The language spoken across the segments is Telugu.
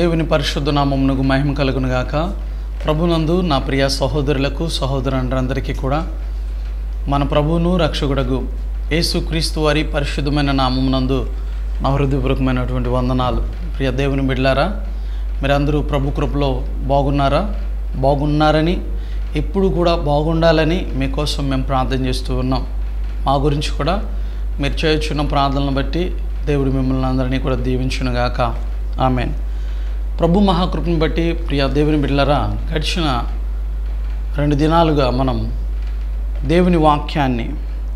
దేవుని పరిశుద్ధ నామమునకు మహిమ కలుగును గాక ప్రభునందు నా ప్రియ సహోదరులకు సహోదరులందరికీ కూడా మన ప్రభువును రక్షకుడగు యేసుక్రీస్తు వారి పరిశుద్ధమైన నామమునందు నా హృదయపూర్వకమైనటువంటి వందనాలు ప్రియ దేవుని బిడ్లారా మీరందరూ ప్రభు కృపలో బాగున్నారా బాగున్నారని ఎప్పుడు కూడా బాగుండాలని మీకోసం మేము ప్రార్థన చేస్తూ ఉన్నాం మా గురించి కూడా మీరు చేయుచున్న ప్రార్థనలను బట్టి దేవుడు మిమ్మల్ని అందరినీ కూడా దీవించునుగాక ఆమెన్ ప్రభు మహాకృపను బట్టి ప్రియ దేవుని బిడ్డలరా గడిచిన రెండు దినాలుగా మనం దేవుని వాక్యాన్ని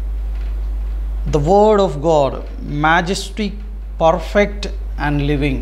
the word of God majestic perfect and living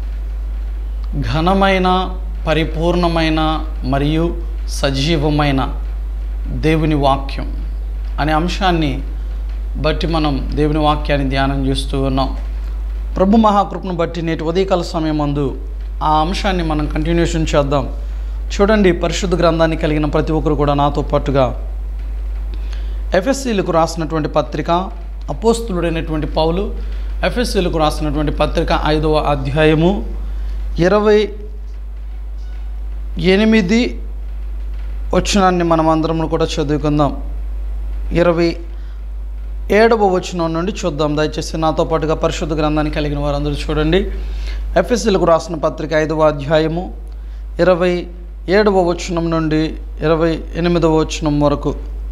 ఘనమైన పరిపూర్ణమైన మరియు సజీవమైన దేవుని వాక్యం అనే అంశాన్ని బట్టి మనం దేవుని వాక్యాన్ని ధ్యానం చేస్తూ ఉన్నాం ప్రభు మహాకృపను బట్టి నేటి ఉదయకాల సమయం మందు ఆ అంశాన్ని మనం కంటిన్యూషన్ చేద్దాం చూడండి పరిశుద్ధ గ్రంథాన్ని కలిగిన ప్రతి ఒక్కరు కూడా నాతో పాటుగా ఎఫ్ఎస్సీలకు రాసినటువంటి పత్రిక అపోస్తులుడైనటువంటి పౌలు ఎఫ్ఎస్సీలకు రాసినటువంటి పత్రిక ఐదవ అధ్యాయము ఇరవై ఎనిమిది వచనాన్ని మనం అందరం కూడా చదువుకుందాం ఇరవై ఏడవ వచనం నుండి చూద్దాం దయచేసి నాతో పాటుగా పరిశుద్ధ గ్రంథాన్ని కలిగిన వారందరూ చూడండి ఎఫ్ఎస్సీలకు రాసిన పత్రిక ఐదవ అధ్యాయము ఇరవై ఏడవ వచనం నుండి ఇరవై ఎనిమిదవ వచనం వరకు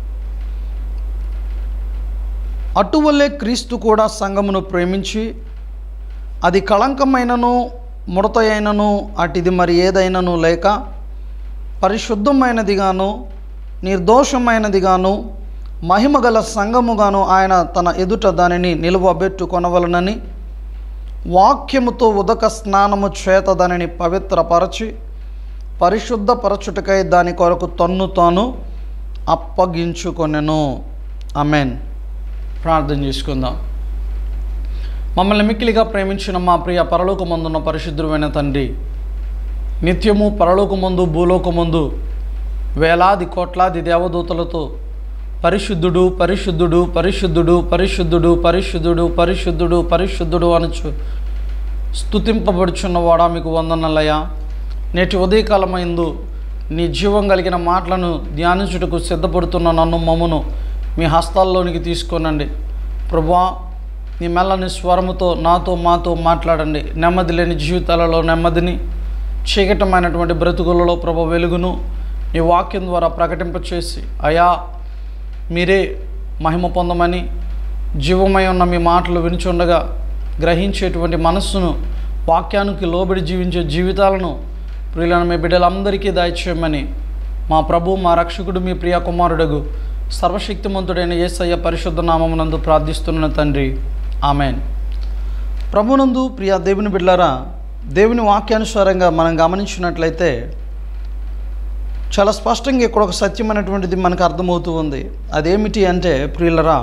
అటువల్లే క్రీస్తు కూడా సంఘమును ప్రేమించి అది కళంకమైనను ముడత అయినను అటిది మరి ఏదైనను లేక పరిశుద్ధమైనదిగాను నిర్దోషమైనదిగాను మహిమగల సంఘముగాను ఆయన తన ఎదుట దానిని నిలువబెట్టు కొనవలనని వాక్యముతో ఉదక స్నానము చేత దానిని పవిత్రపరచి పరిశుద్ధపరచుటకై దాని కొరకు తన్ను తాను అప్పగించుకొనెను అమెన్ ప్రార్థన చేసుకుందాం మమ్మల్ని మిక్కిలిగా ప్రేమించిన మా ప్రియ పరలోకమందున్న పరిశుద్ధమైన తండ్రి నిత్యము పరలోకమందు భూలోకమందు వేలాది కోట్లాది దేవదూతలతో పరిశుద్ధుడు పరిశుద్ధుడు పరిశుద్ధుడు పరిశుద్ధుడు పరిశుద్ధుడు పరిశుద్ధుడు పరిశుద్ధుడు అనుచు స్తుతింపబడుచున్నవాడా మీకు వందనలయ్యా నేటి ఉదయకాలమైందు నీ జీవం కలిగిన మాటలను ధ్యానించుటకు సిద్ధపడుతున్న నన్ను మమ్మను మీ హస్తాల్లోనికి తీసుకోనండి ప్రభా నీ మెల్లని స్వరముతో నాతో మాతో మాట్లాడండి నెమ్మది లేని జీవితాలలో నెమ్మదిని చీకటమైనటువంటి బ్రతుకులలో ప్రభ వెలుగును నీ వాక్యం ద్వారా ప్రకటింపచేసి అయా మీరే మహిమ పొందమని జీవమై ఉన్న మీ మాటలు వినిచుండగా గ్రహించేటువంటి మనస్సును వాక్యానికి లోబడి జీవించే జీవితాలను ప్రియులను మీ బిడ్డలందరికీ దయచేయమని మా ప్రభు మా రక్షకుడు మీ ప్రియ కుమారుడగు సర్వశక్తిమంతుడైన యేసయ్య పరిశుద్ధ నామమునందు ప్రార్థిస్తున్న తండ్రి ఆమెన్ ప్రభునందు ప్రియ దేవుని బిడ్డలారా దేవుని వాక్యానుసారంగా మనం గమనించినట్లయితే చాలా స్పష్టంగా ఇక్కడ ఒక సత్యమైనటువంటిది మనకు అర్థమవుతూ ఉంది అదేమిటి అంటే ప్రియులరా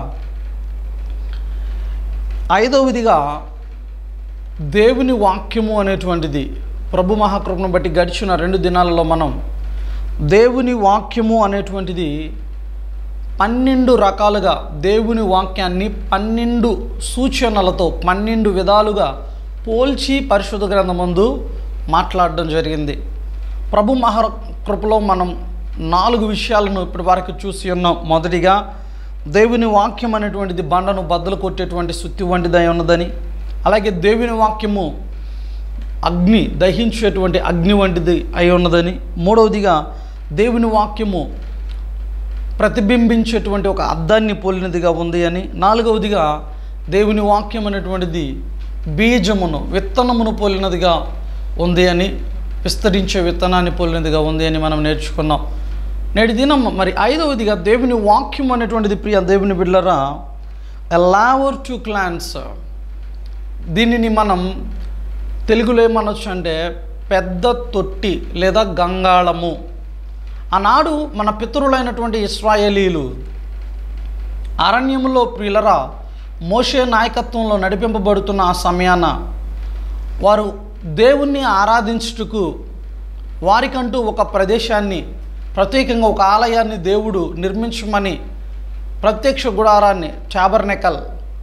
ఐదవదిగా దేవుని వాక్యము అనేటువంటిది ప్రభు మహాకృపను బట్టి గడిచిన రెండు దినాలలో మనం దేవుని వాక్యము అనేటువంటిది పన్నెండు రకాలుగా దేవుని వాక్యాన్ని పన్నెండు సూచనలతో పన్నెండు విధాలుగా పోల్చి పరిశుద్ధ గ్రంథమందు మాట్లాడడం జరిగింది ప్రభు మహా కృపలో మనం నాలుగు విషయాలను ఇప్పటి వరకు చూసి ఉన్నాం మొదటిగా దేవుని వాక్యం అనేటువంటిది బండను బద్దలు కొట్టేటువంటి సుత్తి వంటిదై ఉన్నదని అలాగే దేవుని వాక్యము అగ్ని దహించేటువంటి అగ్ని వంటిది అయి ఉన్నదని మూడవదిగా దేవుని వాక్యము ప్రతిబింబించేటువంటి ఒక అద్దాన్ని పోలినదిగా ఉంది అని నాలుగవదిగా దేవుని వాక్యం అనేటువంటిది బీజమును విత్తనమును పోలినదిగా ఉంది అని విస్తరించే విత్తనాన్ని పోలినదిగా ఉంది అని మనం నేర్చుకున్నాం నేటి దినం మరి ఐదవదిగా దేవుని వాక్యం అనేటువంటిది ప్రియ దేవుని బిడ్డరా లావర్ టు క్లాన్స్ దీనిని మనం తెలుగులో ఏమనొచ్చు అంటే పెద్ద తొట్టి లేదా గంగాళము ఆనాడు మన పితరులైనటువంటి ఇస్రాయేలీలు అరణ్యములో ప్రియులరా మోషే నాయకత్వంలో నడిపింపబడుతున్న ఆ సమయాన వారు దేవుణ్ణి ఆరాధించుటకు వారికంటూ ఒక ప్రదేశాన్ని ప్రత్యేకంగా ఒక ఆలయాన్ని దేవుడు నిర్మించమని ప్రత్యక్ష గుడారాన్ని చాబర్నెకల్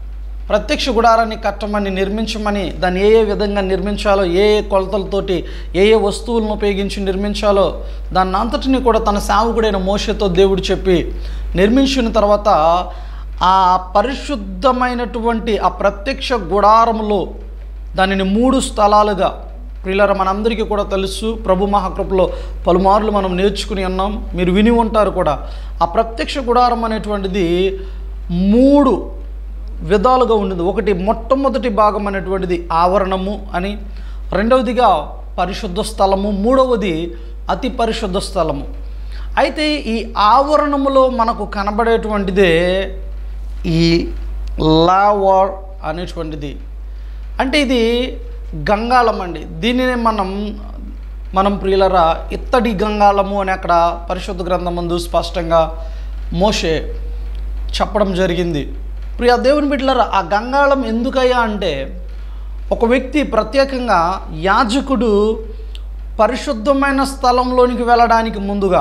ప్రత్యక్ష గుడారాన్ని కట్టమని నిర్మించమని దాన్ని ఏ ఏ విధంగా నిర్మించాలో ఏ ఏ కొలతలతోటి ఏ ఏ వస్తువులను ఉపయోగించి నిర్మించాలో దాన్ని అంతటిని కూడా తన సేవకుడైన మోషతో దేవుడు చెప్పి నిర్మించిన తర్వాత ఆ పరిశుద్ధమైనటువంటి ఆ ప్రత్యక్ష గుడారములో దానిని మూడు స్థలాలుగా ప్రియులర మనందరికీ కూడా తెలుసు ప్రభు మహాకృపలో పలుమార్లు మనం నేర్చుకుని ఉన్నాం మీరు విని ఉంటారు కూడా ఆ ప్రత్యక్ష గుడారం అనేటువంటిది మూడు విధాలుగా ఉండింది ఒకటి మొట్టమొదటి భాగం అనేటువంటిది ఆవరణము అని రెండవదిగా పరిశుద్ధ స్థలము మూడవది అతి పరిశుద్ధ స్థలము అయితే ఈ ఆవరణములో మనకు కనబడేటువంటిదే ఈ లావర్ అనేటువంటిది అంటే ఇది గంగాళం అండి దీనినే మనం మనం ప్రియులరా ఇత్తడి గంగాళము అని అక్కడ పరిశుద్ధ గ్రంథం ముందు స్పష్టంగా మోషే చెప్పడం జరిగింది ప్రియ దేవుని బిడ్డలారా ఆ గంగాళం ఎందుకయ్యా అంటే ఒక వ్యక్తి ప్రత్యేకంగా యాజకుడు పరిశుద్ధమైన స్థలంలోనికి వెళ్ళడానికి ముందుగా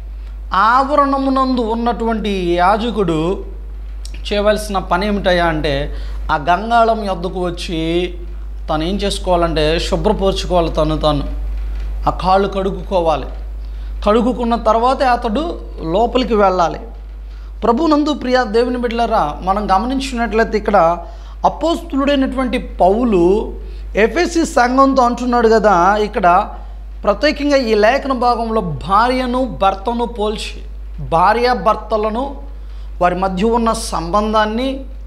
ఆవరణమునందు ఉన్నటువంటి యాజకుడు చేయవలసిన పని ఏమిటయ్యా అంటే ఆ గంగాళం యొద్దకు వచ్చి తను ఏం చేసుకోవాలంటే శుభ్రపరుచుకోవాలి తను తాను ఆ కాళ్ళు కడుగుకోవాలి కడుగుకున్న తర్వాతే అతడు లోపలికి వెళ్ళాలి ప్రభునందు ప్రియ దేవుని బిడ్డలారా మనం గమనించినట్లయితే ఇక్కడ అపోస్తులుడైనటువంటి పౌలు ఎఫ్ఎస్సి సంఘంతో అంటున్నాడు కదా ఇక్కడ ప్రత్యేకంగా ఈ లేఖన భాగంలో భార్యను భర్తను పోల్చి భార్య భర్తలను వారి మధ్య ఉన్న సంబంధాన్ని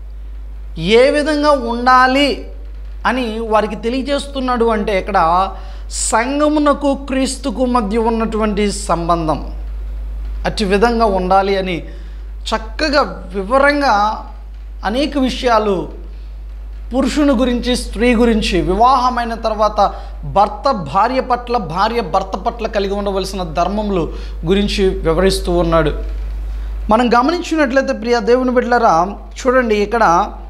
ఏ విధంగా ఉండాలి అని వారికి తెలియజేస్తున్నాడు అంటే ఇక్కడ సంఘమునకు క్రీస్తుకు మధ్య ఉన్నటువంటి సంబంధం అట్టి విధంగా ఉండాలి అని చక్కగా వివరంగా అనేక విషయాలు పురుషుని గురించి స్త్రీ గురించి వివాహమైన తర్వాత భర్త భార్య పట్ల భార్య భర్త పట్ల కలిగి ఉండవలసిన ధర్మములు గురించి వివరిస్తూ ఉన్నాడు మనం గమనించినట్లయితే ప్రియ దేవుని బిడ్డలారా చూడండి ఇక్కడ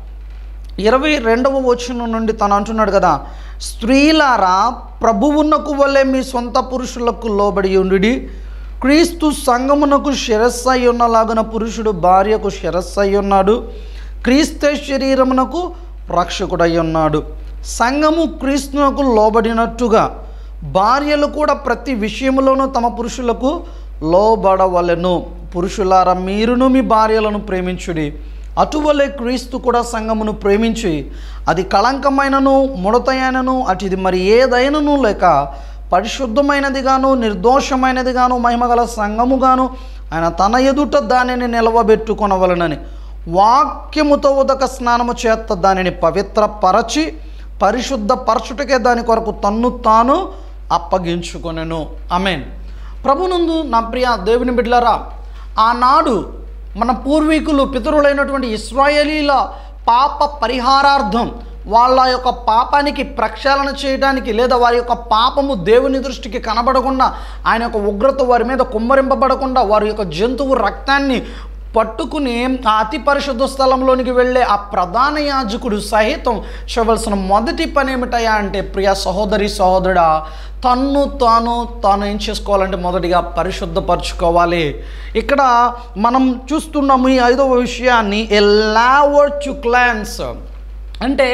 ఇరవై రెండవ వచనం నుండి తను అంటున్నాడు కదా స్త్రీలారా ప్రభువునకు వలె మీ సొంత పురుషులకు లోబడి ఉండి క్రీస్తు సంగమునకు శిరస్సై ఉన్నలాగున పురుషుడు భార్యకు శిరస్సై ఉన్నాడు క్రీస్తే శరీరమునకు రక్షకుడై ఉన్నాడు సంఘము క్రీస్తునకు లోబడినట్టుగా భార్యలు కూడా ప్రతి విషయంలోనూ తమ పురుషులకు లోబడవలెను పురుషులారా మీరును మీ భార్యలను ప్రేమించుడి అటువలే క్రీస్తు కూడా సంఘమును ప్రేమించి అది కళంకమైనను ముడతైనను అటుది మరి ఏదైనను లేక పరిశుద్ధమైనదిగాను నిర్దోషమైనదిగాను మహిమగల సంఘముగాను ఆయన తన ఎదుట దానిని నిలవబెట్టుకొనవలనని వాక్యముతో ఉదక స్నానము చేత దానిని పవిత్రపరచి పరిశుద్ధ పరచుటకే దాని కొరకు తన్ను తాను అప్పగించుకొనెను అమెన్ ప్రభునందు నా ప్రియ దేవుని బిడ్డలారా ఆనాడు మన పూర్వీకులు పితరులైనటువంటి ఇస్రాయేలీల పాప పరిహారార్థం వాళ్ళ యొక్క పాపానికి ప్రక్షాళన చేయడానికి లేదా వారి యొక్క పాపము దేవుని దృష్టికి కనబడకుండా ఆయన యొక్క ఉగ్రత వారి మీద కుమ్మరింపబడకుండా వారి యొక్క జంతువు రక్తాన్ని పట్టుకుని ఆ అతి పరిశుద్ధ స్థలంలోనికి వెళ్ళే ఆ ప్రధాన యాజకుడు సహితం చేయవలసిన మొదటి పని ఏమిటయా అంటే ప్రియ సహోదరి సహోదరుడా తన్ను తాను తాను ఏం చేసుకోవాలంటే మొదటిగా పరిశుద్ధపరచుకోవాలి ఇక్కడ మనం చూస్తున్నాము ఈ ఐదవ విషయాన్ని ఎ లావర్ టు క్లాన్స్ అంటే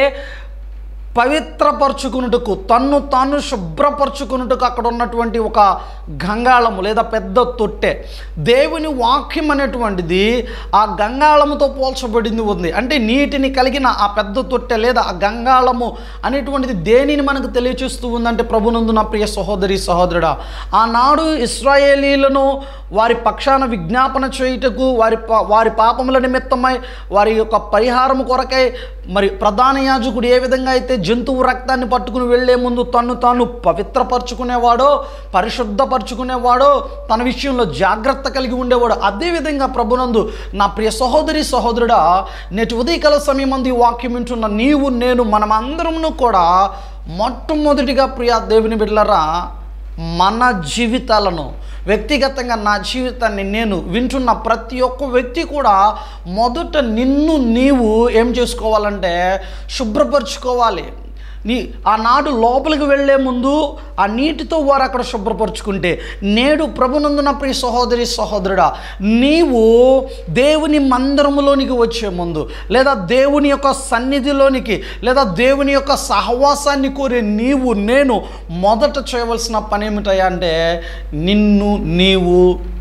పవిత్రపరచుకున్నట్టుకు తన్ను తాను శుభ్రపరచుకున్నట్టుకు అక్కడ ఉన్నటువంటి ఒక గంగాళము లేదా పెద్ద తొట్టె దేవుని వాక్యం అనేటువంటిది ఆ గంగాళముతో పోల్చబడింది ఉంది అంటే నీటిని కలిగిన ఆ పెద్ద తొట్టె లేదా ఆ గంగాళము అనేటువంటిది దేనిని మనకు తెలియచేస్తూ ఉందంటే ప్రభునందు నా ప్రియ సహోదరి సహోదరుడా ఆనాడు ఇస్రాయేలీలను వారి పక్షాన విజ్ఞాపన చేయుటకు వారి పా- వారి పాపముల నిమిత్తమై వారి యొక్క పరిహారం కొరకై మరి ప్రధాన యాజకుడు ఏ విధంగా అయితే జంతువు రక్తాన్ని పట్టుకుని వెళ్లే ముందు తను తాను పవిత్రపరచుకునేవాడో పరిశుద్ధపరచుకునేవాడో తన విషయంలో జాగ్రత్త కలిగి ఉండేవాడు అదేవిధంగా ప్రభునందు నా ప్రియ సహోదరి సహోదరుడా నేటి ఉదయకాల సమయం అందు ఈ వాక్యం వింటున్న నీవు నేను మనమందరమును కూడా మొట్టమొదటిగా ప్రియ దేవుని బిడ్డలరా మన జీవితాలను వ్యక్తిగతంగా నా జీవితాన్ని నేను వింటున్న ప్రతి ఒక్క వ్యక్తి కూడా మొదట నిన్ను నీవు ఏం చేసుకోవాలంటే శుభ్రపరచుకోవాలి నీ ఆనాడు లోపలికి వెళ్ళే ముందు ఆ నీటితో వారు అక్కడ శుభ్రపరుచుకుంటే నేడు ప్రభునందున ప్రియ సహోదరి సహోదరుడా నీవు దేవుని మందిరములోనికి వచ్చే ముందు లేదా దేవుని యొక్క సన్నిధిలోనికి లేదా దేవుని యొక్క సహవాసాన్ని కోరే నీవు నేను మొదట చేయవలసిన పని ఏమిటయ్యా అంటే నిన్ను నీవు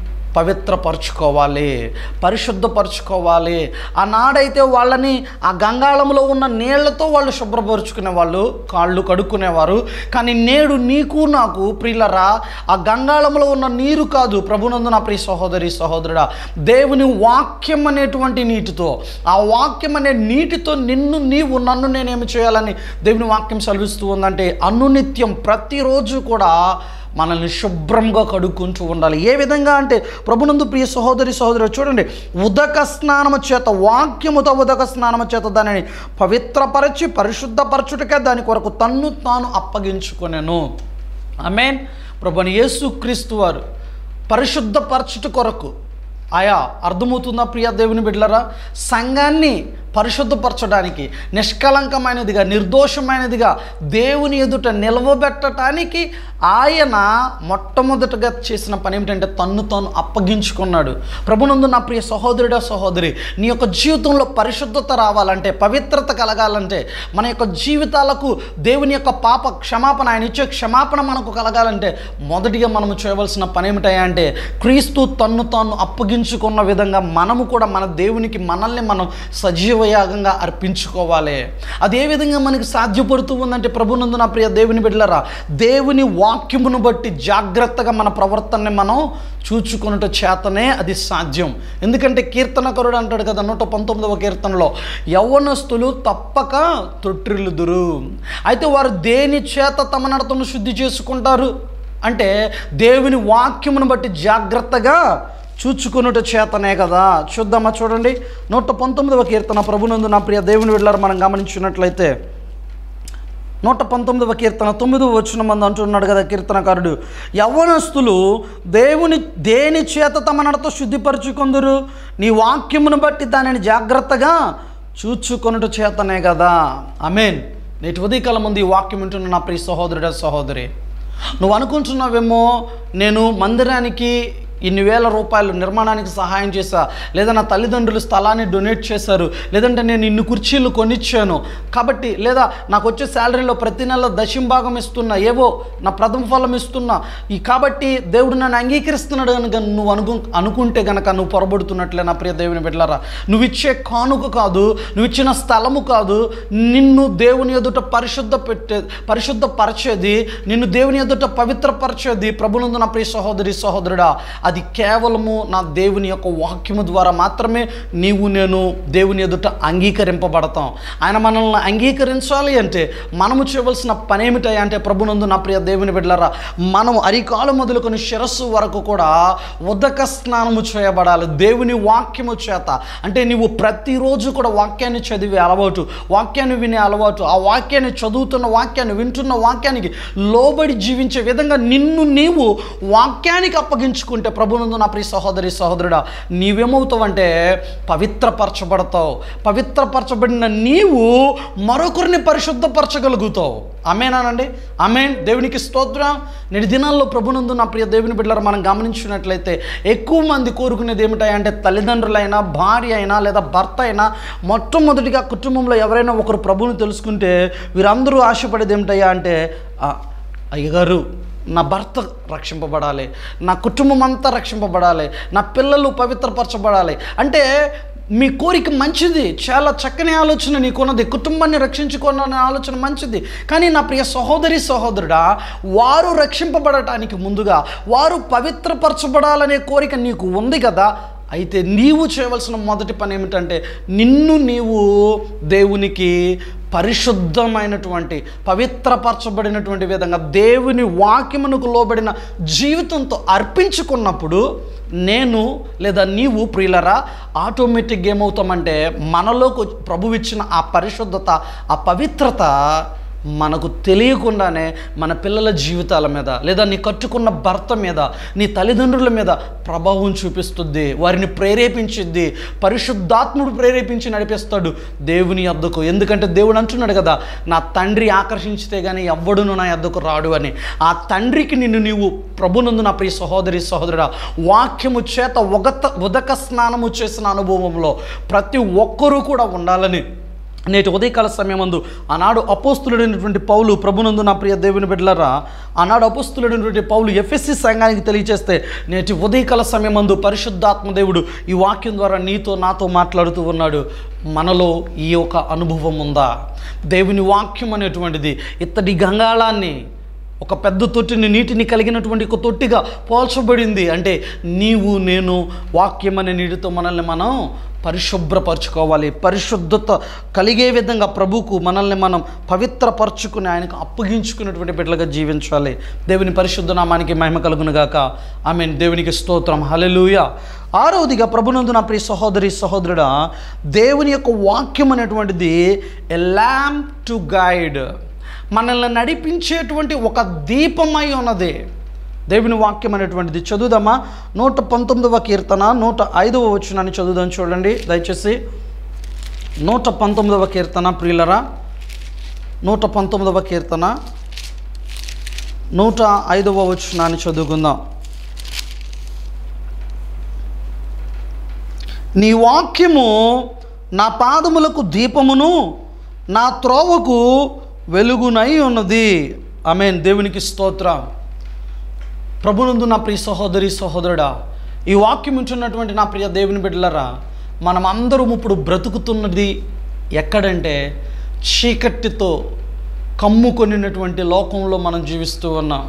పవిత్రపరచుకోవాలి పరిశుద్ధపరచుకోవాలి ఆనాడైతే వాళ్ళని ఆ గంగాళంలో ఉన్న నీళ్లతో వాళ్ళు శుభ్రపరుచుకునే వాళ్ళు కాళ్ళు కడుక్కునేవారు కానీ నేడు నీకు నాకు ప్రియులరా ఆ గంగాళంలో ఉన్న నీరు కాదు ప్రభునందు నా ప్రియ సహోదరి సహోదరుడా దేవుని వాక్యం అనేటువంటి నీటితో ఆ వాక్యం అనే నీటితో నిన్ను నీవు నన్ను నేనేమి చేయాలని దేవుని వాక్యం సెలవిస్తూ ఉందంటే అనునిత్యం ప్రతిరోజు కూడా మనల్ని శుభ్రంగా కడుక్కుంటూ ఉండాలి ఏ విధంగా అంటే ప్రభునందు ప్రియ సహోదరి సహోదరు చూడండి ఉదక స్నానము చేత వాక్యముతో ఉదక స్నానము చేత దానిని పవిత్రపరచి పరిశుద్ధపరచుటకే దాని కొరకు తన్ను తాను అప్పగించుకొనెను ఆమెన్ ప్రభుని యేసుక్రీస్తు వారు పరిశుద్ధపరచుట కొరకు ఆయా అర్థమవుతుందా ప్రియ దేవుని బిడ్డలరా సంఘాన్ని పరిశుద్ధపరచడానికి నిష్కలంకమైనదిగా నిర్దోషమైనదిగా దేవుని ఎదుట నిలవబెట్టడానికి ఆయన మొట్టమొదటగా చేసిన పని ఏమిటంటే తన్ను తాను అప్పగించుకున్నాడు ప్రభునందు నా ప్రియ సహోదరుడా సహోదరి నీ యొక్క జీవితంలో పరిశుద్ధత రావాలంటే పవిత్రత కలగాలంటే మన యొక్క జీవితాలకు దేవుని యొక్క పాప క్షమాపణ ఆయన ఇచ్చే క్షమాపణ మనకు కలగాలంటే మొదటిగా మనము చేయవలసిన పని ఏమిటయ్యా అంటే క్రీస్తు తన్ను తాను అప్పగించుకున్న విధంగా మనము కూడా మన దేవునికి మనల్ని మనం సజీవయాగంగా అర్పించుకోవాలి అది ఏ విధంగా మనకి సాధ్యపడుతూ ఉందంటే ప్రభునందు నా ప్రియ దేవుని బిడ్డలరా దేవుని వాక్యమును బట్టి జాగ్రత్తగా మన ప్రవర్తనని మనం చూచుకున్నట చేతనే అది సాధ్యం ఎందుకంటే కీర్తనకరుడు అంటాడు కదా నూట పంతొమ్మిదవ కీర్తనలో యవ్వనస్తులు తప్పక తొట్టిల్లుదురు అయితే వారు దేని చేత తమ నడతను శుద్ధి చేసుకుంటారు అంటే దేవుని వాక్యమును బట్టి జాగ్రత్తగా చూచుకున్నట చేతనే కదా చూద్దామా చూడండి నూట పంతొమ్మిదవ కీర్తన ప్రభునందు నా ప్రియ దేవుని వెళ్ళారు మనం గమనించినట్లయితే నూట పంతొమ్మిదవ కీర్తన తొమ్మిదవ వచ్చిన మంది అంటున్నాడు కదా కీర్తనకారుడు యవ్వనస్తులు దేవుని దేని చేత తమ నడత శుద్ధిపరచుకుందరు నీ వాక్యమును బట్టి దానిని జాగ్రత్తగా చూచుకొనుట చేతనే కదా అమేన్ నేటి ఉదయకాలం ముందు ఈ వాక్యం వింటున్న నా ప్రియ సహోదరుడ సహోదరి నువ్వు అనుకుంటున్నావేమో నేను మందిరానికి ఇన్ని వేల రూపాయలు నిర్మాణానికి సహాయం చేశా లేదా నా తల్లిదండ్రులు స్థలాన్ని డొనేట్ చేశారు లేదంటే నేను ఇన్ని కుర్చీలు కొనిచ్చాను కాబట్టి లేదా నాకు వచ్చే శాలరీలో ప్రతి నెల దశంభాగం ఇస్తున్నా ఏవో నా ప్రథమ ఫలం ఇస్తున్నా ఈ కాబట్టి దేవుడు నన్ను అంగీకరిస్తున్నాడు కనుక నువ్వు అనుకు అనుకుంటే కనుక నువ్వు పొరబడుతున్నట్లే నా ప్రియ దేవుని బిడ్డలారా నువ్వు ఇచ్చే కానుక కాదు నువ్వు ఇచ్చిన స్థలము కాదు నిన్ను దేవుని ఎదుట పరిశుద్ధ పెట్టే పరిశుద్ధపరిచేది నిన్ను దేవుని ఎదుట పవిత్రపరిచేది ప్రభునందు నా ప్రియ సహోదరి సహోదరుడా అది కేవలము నా దేవుని యొక్క వాక్యము ద్వారా మాత్రమే నీవు నేను దేవుని ఎదుట అంగీకరింపబడతాం ఆయన మనల్ని అంగీకరించాలి అంటే మనము చేయవలసిన పని ఏమిటాయి అంటే ప్రభునందు నా ప్రియ దేవుని బిడ్డలారా మనం అరికాలు మొదలుకొని శిరస్సు వరకు కూడా ఉదక స్నానము చేయబడాలి దేవుని వాక్యము చేత అంటే నీవు ప్రతిరోజు కూడా వాక్యాన్ని చదివే అలవాటు వాక్యాన్ని వినే అలవాటు ఆ వాక్యాన్ని చదువుతున్న వాక్యాన్ని వింటున్న వాక్యానికి లోబడి జీవించే విధంగా నిన్ను నీవు వాక్యానికి అప్పగించుకుంటే ప్రభునందు నా ప్రియ సహోదరి సహోదరుడా నీవేమవుతావంటే పవిత్రపరచబడతావు పవిత్రపరచబడిన నీవు మరొకరిని పరిశుద్ధపరచగలుగుతావు అమేనానండి అమేన్ దేవునికి స్తోత్రం నేటి దినాల్లో ప్రభునందు నా ప్రియ దేవుని బిడ్డలారా మనం గమనించినట్లయితే ఎక్కువ మంది కోరుకునేది ఏమిటాయంటే తల్లిదండ్రులైనా భార్య అయినా లేదా భర్త అయినా మొట్టమొదటిగా కుటుంబంలో ఎవరైనా ఒకరు ప్రభువుని తెలుసుకుంటే వీరందరూ ఆశపడేది ఏమిటయ్యా అంటే "ఆ, అయ్యగారు నా భర్త రక్షింపబడాలి నా కుటుంబం అంతా రక్షింపబడాలి నా పిల్లలు పవిత్రపరచబడాలి అంటే మీ కోరిక మంచిది చాలా చక్కని ఆలోచన నీకున్నది కుటుంబాన్ని రక్షించుకోవాలనే ఆలోచన మంచిది కానీ నా ప్రియ సహోదరి సహోదరుడా వారు రక్షింపబడటానికి ముందుగా వారు పవిత్రపరచబడాలనే కోరిక నీకు ఉంది కదా అయితే నీవు చేయవలసిన మొదటి పని ఏమిటంటే నిన్ను నీవు దేవునికి పరిశుద్ధమైనటువంటి పవిత్రపరచబడినటువంటి విధంగా దేవుని వాక్యమునకు లోబడిన జీవితంతో అర్పించుకున్నప్పుడు నేను లేదా నీవు ప్రియులరా ఆటోమేటిక్గా ఏమవుతామంటే మనలోకి వచ్చి- ప్రభు ఇచ్చిన ఆ పరిశుద్ధత ఆ పవిత్రత మనకు తెలియకుండానే మన పిల్లల జీవితాల మీద లేదా నీ కట్టుకున్న భర్త మీద నీ తల్లిదండ్రుల మీద ప్రభావం చూపిస్తుంది వారిని ప్రేరేపించిద్ది పరిశుద్ధాత్ముడు ప్రేరేపించి నడిపిస్తాడు దేవుని యొద్దకు ఎందుకంటే దేవుడు అంటున్నాడు కదా నా తండ్రి ఆకర్షించితే కానీ ఎవ్వడును నా యొద్దకు రాడు అని ఆ తండ్రికి నిన్ను నీవు ప్రభునందు నా ప్రియ సహోదరి సహోదరుడా వాక్యము చేత ఉగత ఉదక స్నానము చేసిన అనుభవంలో ప్రతి ఒక్కరూ కూడా ఉండాలని నేటి ఉదయకాల సమయమందు ఆనాడు అపోస్తులుడైనటువంటి పౌలు ప్రభునందు నా ప్రియ దేవుని బిడ్డలరా ఆనాడు అపోస్తులుడైనటువంటి పౌలు ఎఫ్ఎస్సి సంఘానికి తెలియజేస్తే నేటి ఉదయకాల సమయమందు పరిశుద్ధాత్మ దేవుడు ఈ వాక్యం ద్వారా నీతో నాతో మాట్లాడుతూ ఉన్నాడు మనలో ఈ యొక్క అనుభవం ఉందా దేవుని వాక్యం అనేటువంటిది ఇత్తడి గంగాళాన్ని ఒక పెద్ద తొట్టిని నీటిని కలిగినటువంటి ఒక తొట్టిగా పోల్చబడింది అంటే నీవు నేను వాక్యం అనే నీటితో మనల్ని మనం పరిశుభ్రపరచుకోవాలి పరిశుద్ధత కలిగే విధంగా ప్రభుకు మనల్ని మనం పవిత్రపరచుకుని ఆయనకు అప్పగించుకున్నటువంటి బిడ్డలుగా జీవించాలి దేవుని పరిశుద్ధ నామానికి మహిమ కలుగును గాక ఆమె దేవునికి స్తోత్రం హలెలూయ ఆరవదిగా ప్రభునందు నా ప్రియ సహోదరి సహోదరుడా దేవుని యొక్క వాక్యం అనేటువంటిది ఎ ల్యాంప్ టు గైడ్ మనల్ని నడిపించేటువంటి ఒక దీపమై ఉన్నది దేవుని వాక్యం అనేటువంటిది చదువుదామా నూట పంతొమ్మిదవ కీర్తన నూట ఐదవ వచనాన్ని చదువుదాం చూడండి దయచేసి నూట పంతొమ్మిదవ కీర్తన ప్రియులరా నూట పంతొమ్మిదవ కీర్తన నూట ఐదవ వచనాన్ని చదువుకుందాం నీ వాక్యము నా పాదములకు దీపమును నా త్రోవకు వెలుగునై ఉన్నది ఆమెన్ దేవునికి స్తోత్రం ప్రభునందు నా ప్రియ సహోదరి సహోదరుడా ఈ వాక్యం ఉంటున్నటువంటి నా ప్రియ దేవుని బిడ్డలరా మనం అందరం ఇప్పుడు బ్రతుకుతున్నది ఎక్కడంటే చీకటితో కమ్ముకొనినటువంటి లోకంలో మనం జీవిస్తూ ఉన్నాం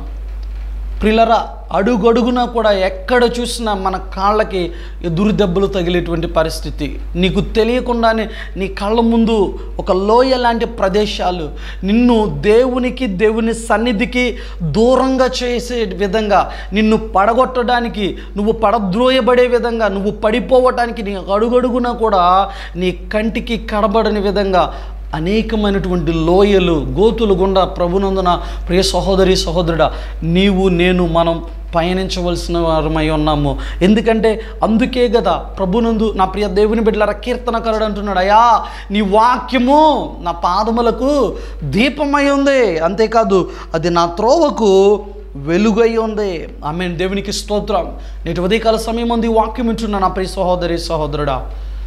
ప్రిలరా అడుగడుగునా కూడా ఎక్కడ చూసినా మన కాళ్ళకి ఎదురు దెబ్బలు తగిలేటువంటి పరిస్థితి నీకు తెలియకుండానే నీ కళ్ళ ముందు ఒక లోయ లాంటి ప్రదేశాలు నిన్ను దేవునికి దేవుని సన్నిధికి దూరంగా చేసే విధంగా నిన్ను పడగొట్టడానికి నువ్వు పడద్రోయబడే విధంగా నువ్వు పడిపోవటానికి నీ అడుగడుగునా కూడా నీ కంటికి కనబడని విధంగా అనేకమైనటువంటి లోయలు గోతులు గుండా ప్రభునందున ప్రియ సహోదరి సహోదరుడా నీవు నేను మనం పయనించవలసిన వారమై ఉన్నాము ఎందుకంటే అందుకే కదా ప్రభునందు నా ప్రియ దేవుని బిడ్డల కీర్తనకరుడు అంటున్నాడు అయ్యా నీ వాక్యము నా పాదములకు దీపమై ఉంది అంతేకాదు అది నా త్రోవకు వెలుగై ఉంది ఆమె దేవునికి స్తోత్రం నేటి ఉదయకాల సమయం ఉంది ఈ వాక్యం వింటున్నా నా ప్రియ సహోదరి సహోదరుడా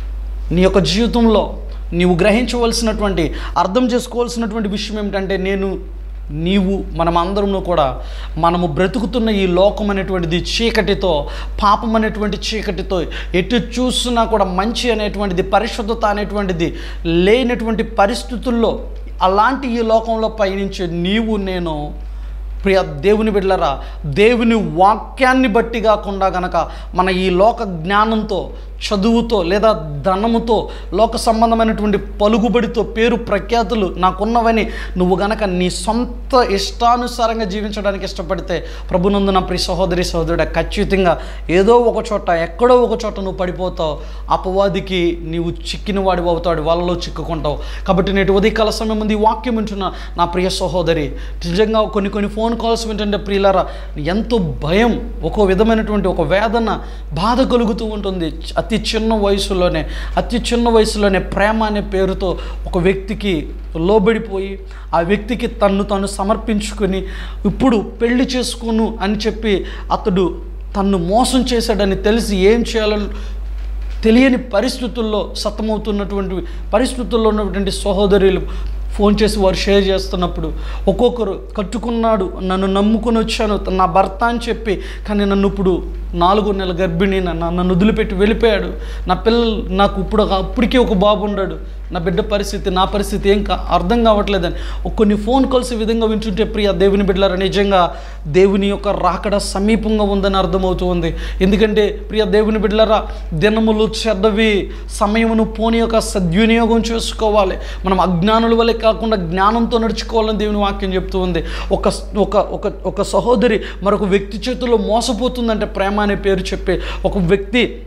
నీ యొక్క జీవితంలో నీవు గ్రహించవలసినటువంటి అర్థం చేసుకోవాల్సినటువంటి విషయం ఏమిటంటే నేను నీవు మనం అందరము కూడా మనము బ్రతుకుతున్న ఈ లోకం అనేటువంటిది చీకటితో పాపం అనేటువంటి చీకటితో ఎటు చూసినా కూడా మంచి అనేటువంటిది పరిశుద్ధత అనేటువంటిది లేనటువంటి పరిస్థితుల్లో అలాంటి ఈ లోకంలో పయనించే నీవు నేను ప్రియ దేవుని బిడ్డలరా దేవుని వాక్యాన్ని బట్టి కాకుండా గనక మన ఈ లోక జ్ఞానంతో చదువుతో లేదా ధనముతో లోక సంబంధమైనటువంటి పలుకుబడితో పేరు ప్రఖ్యాతులు నాకున్నవని నువ్వు గనక నీ సొంత ఇష్టానుసారంగా జీవించడానికి ఇష్టపడితే ప్రభునందు నా ప్రియ సహోదరి సహోదరుడ ఖచ్చితంగా ఏదో ఒక చోట ఎక్కడో ఒక చోట నువ్వు పడిపోతావు అపవాదికి నీవు చిక్కిన వాడి అవుతాడు వాళ్ళలో చిక్కుకుంటావు కాబట్టి నేటి ఉదయకాల సమయం ముందు ఈ వాక్యం వింటున్న నా ప్రియ సహోదరి నిజంగా కొన్ని కొన్ని ఫోన్ కాల్స్ వింటుంటే ప్రియులారా ఎంతో భయం ఒక విధమైనటువంటి ఒక వేదన బాధ కలుగుతూ ఉంటుంది అతి చిన్న వయసులోనే అతి చిన్న వయసులోనే ప్రేమ అనే పేరుతో ఒక వ్యక్తికి లోబడిపోయి ఆ వ్యక్తికి తన్ను తాను సమర్పించుకొని ఇప్పుడు పెళ్లి చేసుకోను అని చెప్పి అతడు తన్ను మోసం చేశాడని తెలిసి ఏం చేయాలని తెలియని పరిస్థితుల్లో సతమవుతున్నటువంటి పరిస్థితుల్లో ఉన్నటువంటి సహోదరులు ఫోన్ చేసి వారు షేర్ చేస్తున్నప్పుడు ఒక్కొక్కరు కట్టుకున్నాడు నన్ను నమ్ముకుని వచ్చాను నా భర్త అని చెప్పి కానీ నన్ను ఇప్పుడు నాలుగు నెలల గర్భిణి నన్ను నన్ను వదిలిపెట్టి వెళ్ళిపోయాడు నా పిల్లలు నాకు ఇప్పుడు ఒక- అప్పటికే ఒక బాబు ఉన్నాడు నా బిడ్డ పరిస్థితి నా పరిస్థితి ఏం కా అర్థం కావట్లేదని ఒక కొన్ని ఫోన్ కాల్స్ ఈ విధంగా వింటుంటే ప్రియ దేవుని బిడ్డలారా నిజంగా దేవుని యొక్క రాకడ సమీపంగా ఉందని అర్థమవుతూ ఉంది ఎందుకంటే ప్రియ దేవుని బిడ్డలారా దినములు చెడ్డవి సమయమును పోని యొక్క సద్వినియోగం చేసుకోవాలి మనం అజ్ఞానుల వల్లే కాకుండా జ్ఞానంతో నడుచుకోవాలని దేవుని వాక్యం చెప్తూ ఉంది ఒక ఒక ఒక ఒక సహోదరి మరొక వ్యక్తి చేతుల్లో మోసపోతుందంటే ప్రేమ అనే పేరు చెప్పి ఒక వ్యక్తి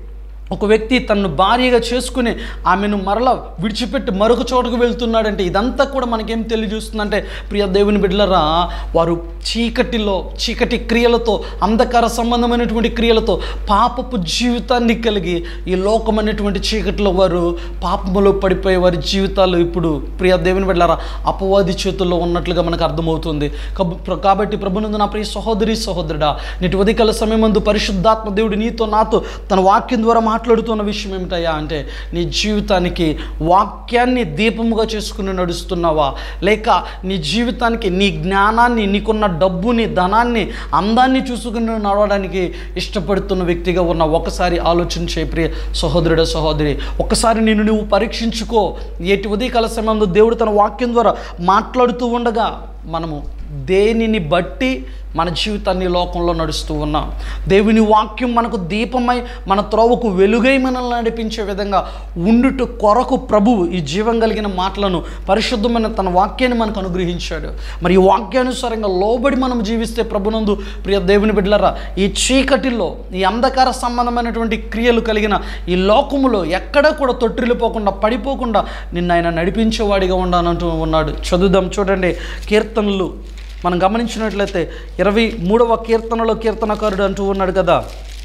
ఒక వ్యక్తి తనను భార్యగా చేసుకుని ఆమెను మరలా విడిచిపెట్టి మరొక చోటకు వెళ్తున్నాడంటే ఇదంతా కూడా మనకేం తెలియజేస్తుందంటే ప్రియ దేవుని బిడ్డలరా వారు చీకటిలో చీకటి క్రియలతో అంధకార సంబంధమైనటువంటి క్రియలతో పాపపు జీవితాన్ని కలిగి ఈ లోకం అనేటువంటి చీకటిలో వారు పాపములో పడిపోయే వారి జీవితాలు ఇప్పుడు ప్రియ దేవుని బిడ్డలరా అపవాది చేతుల్లో ఉన్నట్లుగా మనకు అర్థమవుతుంది కబ్- ప్ర- కాబట్టి ప్రభునందు నా ప్రియ సహోదరి సహోదరుడా నేటి ఉదయకాల సమయమందు పరిశుద్ధాత్మ దేవుడు నీతో నాతో తన వాక్యం ద్వారా మాట్లాడుతున్న విషయం ఏమిటయ్యా అంటే నీ జీవితానికి వాక్యాన్ని దీపముగా చేసుకుని నడుస్తున్నావా లేక నీ జీవితానికి నీ జ్ఞానాన్ని నీకున్న డబ్బుని ధనాన్ని అందాన్ని చూసుకుని నడవడానికి ఇష్టపడుతున్న వ్యక్తిగా ఉన్న ఒకసారి ఆలోచించే ప్రియ సహోదరుడ సహోదరి ఒకసారి నిన్ను నువ్వు పరీక్షించుకో ఏటి ఉదయకాల సమయంలో దేవుడు తన వాక్యం ద్వారా మాట్లాడుతూ ఉండగా మనము దేనిని బట్టి మన జీవితాన్ని ఈ లోకంలో నడుస్తూ ఉన్నాం దేవుని వాక్యం మనకు దీపమై మన త్రోవకు వెలుగై మనల్ని నడిపించే విధంగా ఉండుట కొరకు ప్రభువు ఈ జీవం కలిగిన మాటలను పరిశుద్ధమైన తన వాక్యాన్ని మనకు అనుగ్రహించాడు మరి ఈ వాక్యానుసారంగా లోబడి మనం జీవిస్తే ప్రభునందు ప్రియ దేవుని బిడ్డలరా ఈ చీకటిలో ఈ అంధకార సంబంధమైనటువంటి క్రియలు కలిగిన ఈ లోకములో ఎక్కడ కూడా తొట్టిల్లిపోకుండా పడిపోకుండా నిన్న ఆయన నడిపించేవాడిగా ఉండాలంటూ ఉన్నాడు చదువుదాం చూడండి కీర్తనలు మనం గమనించినట్లయితే ఇరవై మూడవ కీర్తనలో కీర్తనకారుడు అంటూ ఉన్నాడు కదా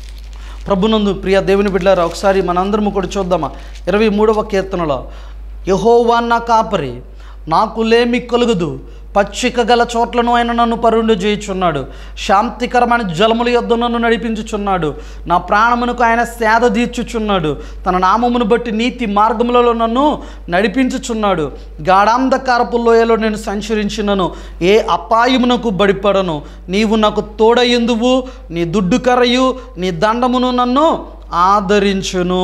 ప్రభునందు ప్రియ దేవుని బిడ్డారా ఒకసారి మనందరము కూడా చూద్దామా ఇరవై మూడవ కీర్తనలో యహోవా నా కాపరి నాకు లేమి కలుగదు పచ్చిక గల చోట్లను ఆయన నన్ను పరుండు చేయుచున్నాడు శాంతికరమైన జలముల యొద్ద నన్ను నడిపించుచున్నాడు నా ప్రాణమునకు ఆయన సేద తీర్చుచున్నాడు తన నామమును బట్టి నీతి మార్గములలో నన్ను నడిపించుచున్నాడు గాఢాంధకారపు లోయలో నేను సంచరించినను ఏ అపాయమునకు బడిపడను నీవు నాకు తోడయ్యందువు నీ దుడ్డు కర్రయు నీ దండమును నన్ను ఆదరించును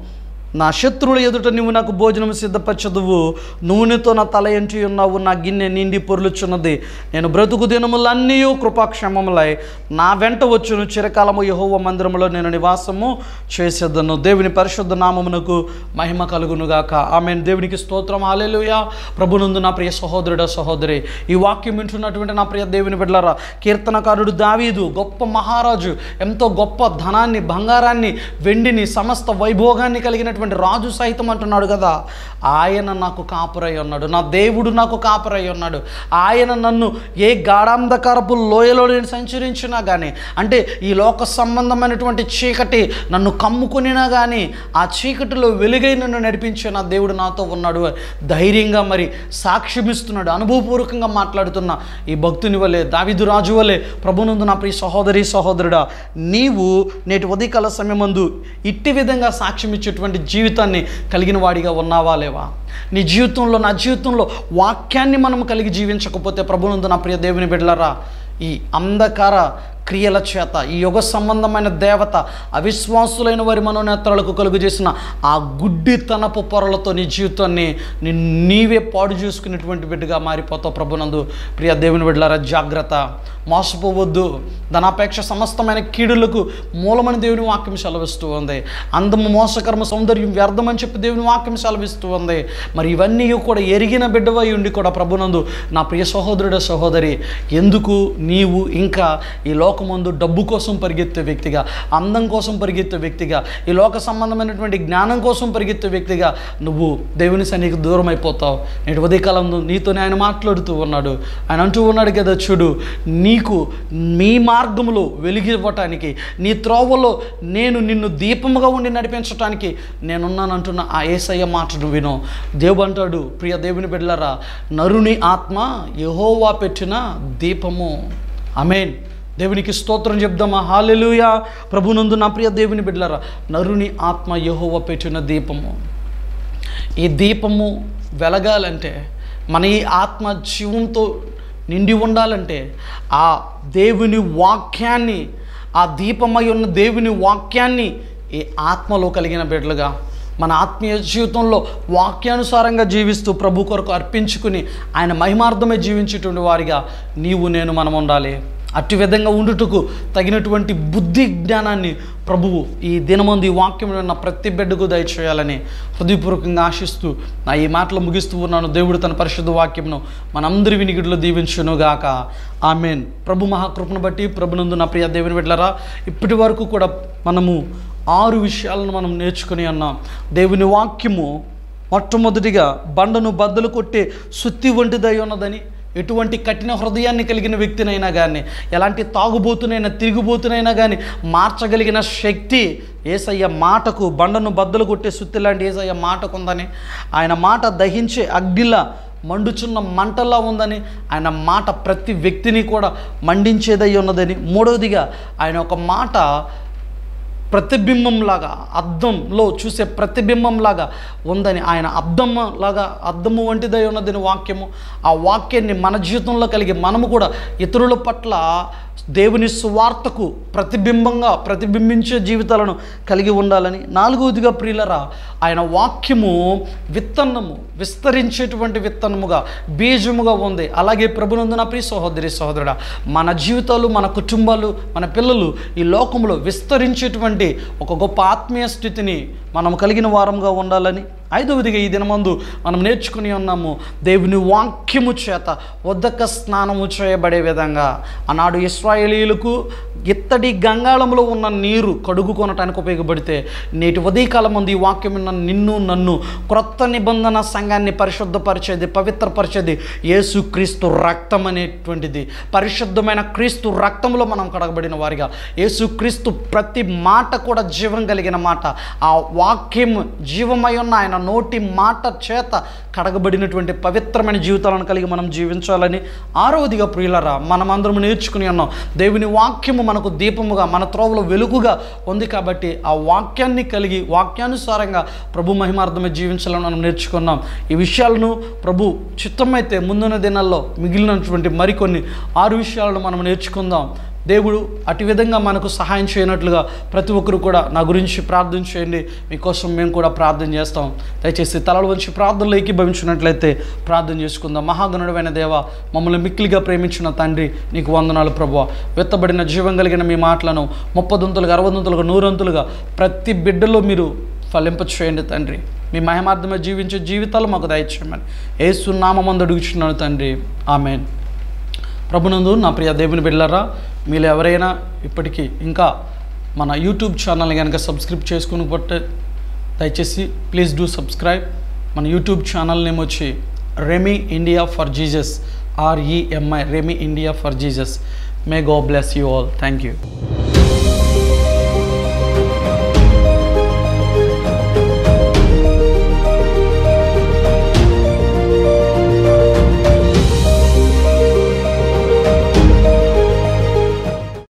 నా శత్రువుల ఎదుట నువ్వు నాకు భోజనం సిద్ధపరచదువు నూనెతో నా తల ఎంటి ఉన్నావు నా గిన్నె నిండి పొర్లుచున్నది నేను బ్రతుకు దినములన్నీ కృపాక్షమములై నా వెంట వచ్చును చిరకాలము యహోవ మందిరములో నేను నివాసము చేసేదను దేవుని పరిశుద్ధ నామమునకు మహిమ కలుగునుగాక ఆమె దేవునికి స్తోత్రం హాలేలుయా ప్రభునందు నా ప్రియ సహోదరుడ సహోదరి ఈ వాక్యం వింటున్నటువంటి నా ప్రియ దేవుని బిడ్డలారా కీర్తనకారుడు దావీదు గొప్ప మహారాజు ఎంతో గొప్ప ధనాన్ని బంగారాన్ని వెండిని సమస్త వైభోగాన్ని కలిగినటువంటి రాజు సైతం అంటున్నాడు కదా ఆయన నాకు కాపురై ఉన్నాడు నా దేవుడు నాకు కాపురై ఉన్నాడు ఆయన నన్ను ఏ గాఢాంధకారపు లోయలో నేను సంచరించినా కానీ అంటే ఈ లోక సంబంధమైనటువంటి చీకటి నన్ను కమ్ముకునినా కానీ ఆ చీకటిలో వెలుగై నన్ను నడిపించే నా దేవుడు నాతో ఉన్నాడు ధైర్యంగా మరి సాక్ష్యమిస్తున్నాడు అనుభవపూర్వకంగా మాట్లాడుతున్న ఈ భక్తుని వలె దావిదు రాజు వలె ప్రభునందు నా ప్రియ సహోదరి సహోదరుడా నీవు నేటి ఉదయకాల సమయమందు ఇట్టి విధంగా సాక్ష్యం ఇచ్చేటువంటి జీవితాన్ని కలిగిన వాడిగా ఉన్నావా లేవా నీ జీవితంలో నా జీవితంలో వాక్యాన్ని మనం కలిగి జీవించకపోతే ప్రభునందు నా ప్రియ దేవుని బిడ్డలరా ఈ అంధకార క్రియల చేత ఈ యుగ సంబంధమైన దేవత అవిశ్వాసులైన వారి మనోనేత్రాలకు కలుగు చేసిన ఆ గుడ్డితనపు పొరలతో నీ జీవితాన్ని నీ నీవే పాడు చేసుకునేటువంటి బిడ్డగా మారిపోతావు ప్రభునందు ప్రియ దేవుని బిడ్డలారా జాగ్రత్త మోసపోవద్దు ధనాపేక్ష సమస్తమైన కీడులకు మూలమని దేవుని వాక్యం సెలవిస్తూ ఉంది అందము మోసకర్మ సౌందర్యం వ్యర్థమని చెప్పి దేవుని వాక్యం సెలవిస్తూ ఉంది మరి ఇవన్నీ కూడా ఎరిగిన బిడ్డవై ఉండి కూడా ప్రభునందు నా ప్రియ సహోదరుడ సహోదరి ఎందుకు నీవు ఇంకా ఈ లోకమందు డబ్బు కోసం పరిగెత్తే వ్యక్తిగా అందం కోసం పరిగెత్తే వ్యక్తిగా ఈ లోక సంబంధమైనటువంటి జ్ఞానం కోసం పరిగెత్తే వ్యక్తిగా నువ్వు దేవుని సన్నిధికి దూరం అయిపోతావు నేటి ఉదయకాలంలో నీతోనే ఆయన మాట్లాడుతూ ఉన్నాడు ఆయన అంటూ ఉన్నాడు కదా చూడు నీకు మీ మార్గములో వెలిగివ్వటానికి నీ త్రోవలో నేను నిన్ను దీపముగా ఉండి నడిపించటానికి నేనున్నానంటున్న ఆ ఏసయ్య మాటను విను దేవుడు అంటాడు ప్రియ దేవుని బిడ్డలారా నరుని ఆత్మ యహోవా పెట్టిన దీపము అమేన్ దేవునికి స్తోత్రం చెప్దామా హాలెలుయా ప్రభునందు నా ప్రియ దేవుని బిడ్డలారా నరుని ఆత్మ యహోవా పెట్టిన దీపము ఈ దీపము వెలగాలంటే మన ఈ ఆత్మ జీవంతో నిండి ఉండాలంటే ఆ దేవుని వాక్యాన్ని ఆ దీపమై ఉన్న దేవుని వాక్యాన్ని ఈ ఆత్మలో కలిగిన బిడ్డలుగా మన ఆత్మీయ జీవితంలో వాక్యానుసారంగా జీవిస్తూ ప్రభు కొరకు అర్పించుకుని ఆయన మహిమార్థమే జీవించేటువంటి వారిగా నీవు నేను మనం ఉండాలి అట్టి విధంగా ఉండుటకు తగినటువంటి బుద్ధి జ్ఞానాన్ని ప్రభువు ఈ దినమంది ఈ వాక్యం విన్న ప్రతి బిడ్డకు దయచేయాలని హృదయపూర్వకంగా ఆశిస్తూ నా ఈ మాటలు ముగిస్తూ ఉన్నాను దేవుడు తన పరిశుద్ధ వాక్యంను మనందరి వినికిడిలో దీవించునుగాక ఆమెన్ ప్రభు మహాకృపను బట్టి ప్రభునందు నా ప్రియ దేవుని బిడ్డలరా ఇప్పటి వరకు కూడా మనము ఆరు విషయాలను మనం నేర్చుకుని ఉన్నాం దేవుని వాక్యము మొట్టమొదటిగా బండను బద్దలు కొట్టే సుత్తి వంటిదై ఉన్నదని ఎటువంటి కఠిన హృదయాన్ని కలిగిన వ్యక్తినైనా కానీ ఎలాంటి తాగుబోతునైనా తిరిగిబోతునైనా కానీ మార్చగలిగిన శక్తి ఏసయ్య మాటకు బండను బద్దలు కొట్టే సుత్తి లాంటి ఏసయ్య మాటకు ఉందని ఆయన మాట దహించే అగ్నిలా మండుచున్న మంటలా ఉందని ఆయన మాట ప్రతి వ్యక్తిని కూడా మండించేదై ఉన్నదని మూడవదిగా ఆయన ఒక మాట ప్రతిబింబంలాగా అద్దంలో చూసే ప్రతిబింబంలాగా ఉందని ఆయన అద్దం లాగా అద్దము వంటిదై ఉన్నదని వాక్యము ఆ వాక్యాన్ని మన జీవితంలో కలిగి మనము కూడా ఇతరుల పట్ల దేవుని సువార్తకు ప్రతిబింబంగా ప్రతిబింబించే జీవితాలను కలిగి ఉండాలని నాలుగవదిగా ప్రియులరా ఆయన వాక్యము విత్తనము విస్తరించేటువంటి విత్తనముగా బీజముగా ఉంది అలాగే ప్రభునందున ప్రియ సహోదరి సహోదరుడా మన జీవితాలు మన కుటుంబాలు మన పిల్లలు ఈ లోకంలో విస్తరించేటువంటి ఒక గొప్ప ఆత్మీయ స్థితిని మనం కలిగిన వారంగా ఉండాలని ఐదవదిగా ఈ దినమందు మనం నేర్చుకుని ఉన్నాము దేవుని వాక్యము చేత ఉదక స్నానము చేయబడే విధంగా ఆనాడు ఇస్రాయేలీలకు ఇత్తడి గంగాళంలో ఉన్న నీరు కడుగు కొనటానికి ఉపయోగపడితే నేటి ఉదయకాలం మంది ఈ వాక్యం విన్న నిన్ను నన్ను క్రొత్త నిబంధన సంఘాన్ని పరిశుద్ధపరిచేది పవిత్రపరిచేది యేసు క్రీస్తు రక్తం అనేటువంటిది పరిశుద్ధమైన క్రీస్తు రక్తంలో మనం కడగబడిన వారిగా యేసు క్రీస్తు ప్రతి మాట కూడా జీవం కలిగిన మాట ఆ వాక్యం జీవమై ఉన్న ఆయన నోటి మాట చేత కడగబడినటువంటి పవిత్రమైన జీవితాలను కలిగి మనం జీవించాలని ఆరవదిగా ప్రియులరా మనమందరం నేర్చుకుని ఉన్నాం దేవుని వాక్యము మనకు దీపముగా మన త్రోవలో వెలుగుగా ఉంది కాబట్టి ఆ వాక్యాన్ని కలిగి వాక్యానుసారంగా ప్రభు మహిమార్థమే జీవించాలని మనం నేర్చుకున్నాం ఈ విషయాలను ప్రభు చిత్తమైతే ముందున్న దినాల్లో మిగిలినటువంటి మరికొన్ని ఆరు విషయాలను మనం నేర్చుకుందాం దేవుడు అటు విధంగా మనకు సహాయం చేయనట్లుగా ప్రతి ఒక్కరు కూడా నా గురించి ప్రార్థన చేయండి మీకోసం మేము కూడా ప్రార్థన చేస్తాం దయచేసి తలలు వంచి ప్రార్థనలు ఏకీభవించినట్లయితే ప్రార్థన చేసుకుందాం మహాగణుడమైన దేవ మమ్మల్ని మిక్కిలిగా ప్రేమించిన తండ్రి నీకు వందనాలు ప్రభు వెత్తబడిన జీవం కలిగిన మీ మాటలను ముప్పదంతులుగా అరవదంతులుగా నూరంతులుగా ప్రతి బిడ్డలో మీరు ఫలింప చేయండి తండ్రి మీ మహిమార్థమే జీవించే జీవితాలు మాకు దయచేయమని ఏసునామందు అడుగుచున్నాను తండ్రి ఆమెన్ ప్రభునందు నా ప్రియ దేవుని బిడ్డలారా మీరు ఎవరైనా ఇప్పటికీ ఇంకా మన యూట్యూబ్ ఛానల్ కనుక సబ్స్క్రైబ్ చేసుకుని పట్టే దయచేసి ప్లీజ్ డూ సబ్స్క్రైబ్ మన యూట్యూబ్ ఛానల్ నేమ్ వచ్చి REMI India for Jesus R E M I REMI India for Jesus may God bless you all thank you